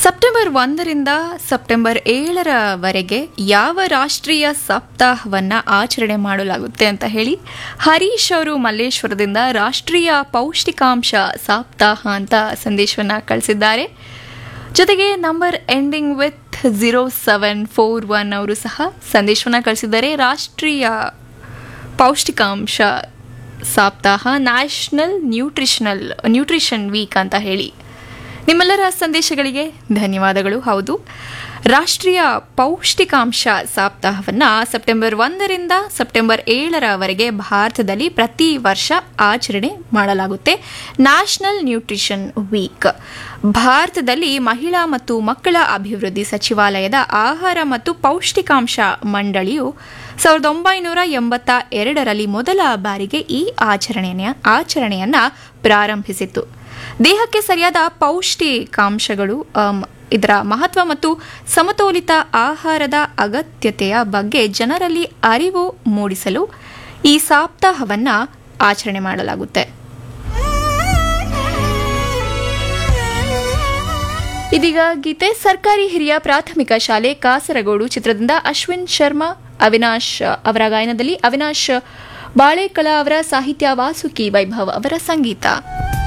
September ಒಂದರಿಂದ September ಏಳರವರೆಗೆ ಯಾವ ರಾಷ್ಟ್ರೀಯ ಸಪ್ತಾಹವನ್ನು ಆಚರಣೆ ಮಾಡಲಾಗುತ್ತೆ ಅಂತ ಹೇಳಿ ಹರೀಶ್ ಅವರು ಮಲ್ಲೇಶ್ವರದಿಂದ ರಾಷ್ಟ್ರೀಯ ಪೌಷ್ಟಿಕಾಂಶ ಸಪ್ತಾಹ ಅಂತ ಸಂದೇಶವನ್ನು ಕಳಿಸಿದ್ದಾರೆ ಜೊತೆಗೆ number ending with zero seven four one ಅವರು ಸಹ ಸಂದೇಶವನ್ನು ಕಳಿಸಿದ್ದಾರೆ ರಾಷ್ಟ್ರೀಯ ಪೌಷ್ಟಿಕಾಂಶ ಸಪ್ತಾಹ ನ್ಯಾಷನಲ್ ನ್ಯೂಟ್ರಿಷನಲ್ ನ್ಯೂಟ್ರಿಷನ್ ವೀಕ್ ಅಂತ ಹೇಳಿ ನಿಮ್ಮೆಲ್ಲರ ಸಂದೇಶಗಳಿಗೆ ಧನ್ಯವಾದಗಳು ಹೌದು ರಾಷ್ಟ್ರೀಯ ಪೌಷ್ಟಿಕಾಂಶ ಸಪ್ತಾಹವನ್ನು ಸೆಪ್ಟೆಂಬರ್ ಒಂದರಿಂದ ಸೆಪ್ಟೆಂಬರ್ ಏಳರವರೆಗೆ ಭಾರತದಲ್ಲಿ ಪ್ರತಿ ವರ್ಷ ಆಚರಣೆ ಮಾಡಲಾಗುತ್ತೆ ನ್ಯಾಷನಲ್ ನ್ಯೂಟ್ರಿಷನ್ ವೀಕ್ ಭಾರತದಲ್ಲಿ ಮಹಿಳಾ ಮತ್ತು ಮಕ್ಕಳ ಅಭಿವೃದ್ಧಿ ಸಚಿವಾಲಯದ ಆಹಾರ ಮತ್ತು ಪೌಷ್ಟಿಕಾಂಶ ಮಂಡಳಿಯು ಸಾವಿರದ ಒಂಬೈನೂರ ಎಂಬತ್ತ ಎರಡರಲ್ಲಿ ಮೊದಲ ಬಾರಿಗೆ ಈ ಆಚರಣೆಯ ಆಚರಣೆಯನ್ನ ಪ್ರಾರಂಭಿಸಿತ್ತು ದೇಹಕ್ಕೆ ಸರಿಯಾದ ಪೌಷ್ಟಿಕಾಂಶಗಳು ಅಮ್, ಇದರ ಮಹತ್ವ ಮತ್ತು ಸಮತೋಲಿತ ಆಹಾರದ ಅಗತ್ಯತೆಯ ಬಗ್ಗೆ ಜನರಲ್ಲಿ ಅರಿವು ಮೂಡಿಸಲು ಈ ಸಪ್ತಾಹವನ್ನ ಆಚರಣೆ ಮಾಡಲಾಗುತ್ತೆ ಇದೀಗ ಗೀತೆ ಸರ್ಕಾರಿ ಹಿರಿಯ ಪ್ರಾಥಮಿಕ ಶಾಲೆ ಕಾಸರಗೋಡು ಚಿತ್ರದಿಂದ ಅಶ್ವಿನ್ ಶರ್ಮಾ ಅವಿನಾಶ್ ಅವರ ಗಾಯನದಲ್ಲಿ ಅವಿನಾಶ್ ಬಾಳೆಕಳ ಅವರ ಸಾಹಿತ್ಯ ವಾಸುಕಿ ವೈಭವ್ ಅವರ ಸಂಗೀತ